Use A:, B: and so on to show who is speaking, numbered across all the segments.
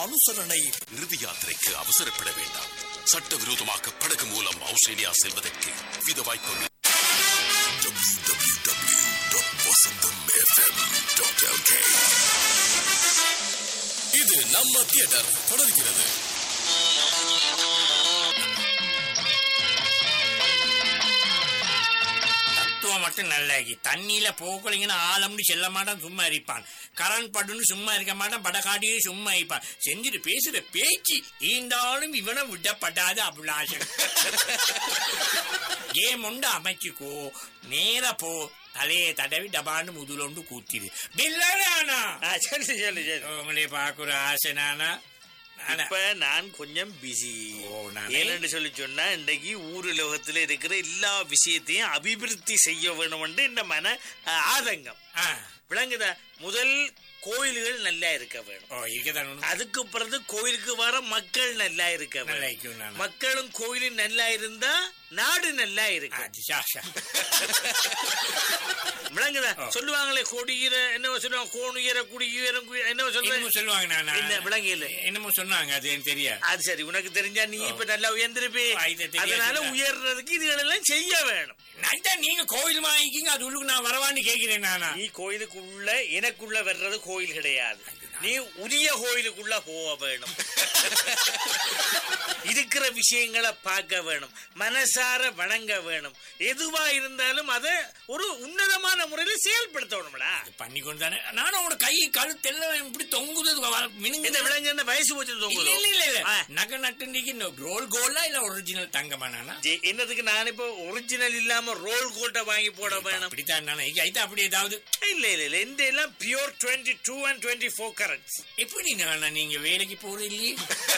A: அனுசரணை
B: இறுதி யாத்திரைக்கு அவசரப்பட வேண்டாம் சட்டவிரோதமாக படகு மூலம் ஆஸ்திரேலியா செல்வதற்கு வித வாய்ப்புகள்
A: இது நம்ம தியேட்டர் தொடர்கிறது
C: தத்துவம் மட்டும் நல்லாக்கி தண்ணியில போக்கலிங்கன்னா ஆழம்னு செல்ல மாட்டான் சும்மா இருப்பான் கரண் படுன்னு சும்மா இருக்க மாட்டான் படகாட்டியே சும்மா இருப்பான் செஞ்சுட்டு பேசுற பேச்சு ஈந்தாலும் இவனை விடப்படாது அபிலாஷன் கேம் உண்டு அமைச்சுக்கோ நேரா போ தலையை தடவி டபான்னு முதுலொண்டு கூத்திடு பில்லானா
D: சொல்லு சொல்லு சொல்லு
C: உங்களே பாக்குற ஆசை நானா நானா?
D: இப்ப நான் கொஞ்சம் பிஸி
C: ஓ, நானே?
D: ஏன்னு சொல்லி சொன்னா இன்றைக்கு ஊர் உலகத்துல இருக்கிற எல்லா விஷயத்தையும் அபிவிருத்தி செய்ய வேணும்னு இந்த மன அஹ், ஆதங்கம்
C: ஆ,
D: விளங்குதா முதல் கோயில்கள் நல்லா இருக்க வேணும்
C: ஓ இருக்கதான் உண்டு.
D: அதுக்கு பிறகு கோயிலுக்கு வர மக்கள் நல்லா இருக்க
C: நல்லா
D: வேணும்
C: இருக்கும் நானா.
D: மக்களும் கோயிலும் நல்லா இருந்தா நாடு நல்லா இருக்கு
C: அது சாஷா
D: விளங்குதா
C: ஓ.
D: சொல்லுவாங்களே கொடியிற என்ன சொல்லுவாங்க கோணுயர குடியுயர குடி- என்ன
C: என்னமோ
D: சொல்லுவாங்க
C: சொல்லுவாங்க நானா
D: என்ன விளங்கியல
C: என்னமோ சொன்னாங்க அது எனக்கு தெரியாது
D: அது சரி உனக்கு தெரிஞ்சா நீ இப்ப நல்லா உயர்ந்திருப்பே
C: ஆ, இது தெரியாது.
D: அதனால உயர்றதுக்கு இதுகளெல்லாம் செய்ய வேணும்
C: நான் தான் நீங்க கோயில் வாங்கிக்கிங்க அது உள்ளுக்கு நான் வரவான்னு கேக்குறேன் நானா
D: நீ கோயிலுக்குள்ள எனக்குள்ள வர்றது கோயில் கிடையாது நீ உரிய கோயிலுக்குள்ள போக வேணும் இருக்கிற விஷயங்களை பார்க்க வேணும் மனசார வணங்க வேணும் எதுவா இருந்தாலும் அதை ஒரு உன்னதமான முறையில செயல்படுத்தணும்டா
C: பண்ணி கொண்டு தானே நானும் உங்களோட கை கழுத்தெல்லாம் இப்படி தொங்குது வ-
D: இந்த
C: மினுங்குது
D: விலங்கு வயசு போச்சு
C: இல்ல
D: தொங்குதோ?
C: இல்ல இல்ல இல்ல
D: ஆ.
C: நகை நட்டுண்டிக்கு ரோல் கோல்டா இல்ல ஒரிஜினல் தங்கமா நானா
D: ஜே, என்னதுக்கு நான் இப்ப ஒரிஜினல் இல்லாம ரோல் கோட்டை வாங்கி போட வேணும்
C: அப்படித்தான் நானா இங்க ஐட்டா அப்படி ஏதாவது
D: இல்ல இல்ல இல்ல இந்த எல்லாம் pure twenty two and twenty four carats
C: எப்படி நானா நீங்க வேலைக்கு போறது இல்லையே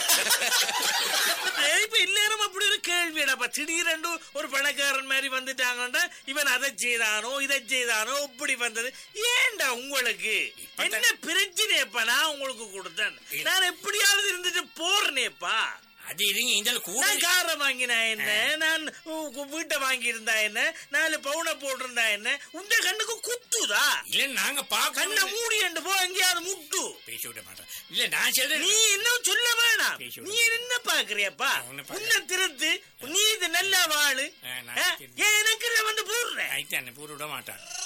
D: இப்ப எல்லாரும் அப்படி ஒரு கேள்விடப்பா திடீரென்று ஒரு பணக்காரன் மாதிரி வந்துட்டாங்கன்னா இவன் அதை செய்தானோ இதை செய்தானோ இப்படி வந்தது ஏன்டா உங்களுக்கு என்ன பிரச்சனைப்பா நான் உங்களுக்கு கொடுத்தேன் நான் எப்படியாவது இருந்துட்டு போறேனேப்பா
C: அது இருங்க இந்த கூட
D: நான் காரை வாங்கினா என்ன நான் உ- உ- வீட்டை வாங்கி இருந்தா என்ன நாலு பவுனை போட்டிருந்தா என்ன உந்த கண்ணுக்கு குத்துதா
C: இல்ல நாங்க
D: கண்ணை
C: பாக்கணும்
D: மூடி என்று போ எங்கேயாவது முட்டு
C: பேச விட மாட்டேன் இல்ல நான் சொல்றேன்
D: நீ இன்னும் சொல்ல வேணாம்
C: பேசி விடு.
D: நீ என்ன பாக்குறியப்பா
C: உன்னை பாக்குறேன்.
D: உன்னை திருத்து நீ இது நல்ல வாழு
C: ஆ, நான்
D: ஆ,
C: சரி.
D: ஏன் எனக்கு இதை வந்து போடுற
C: ஐத்தான் பூர விட மாட்டான்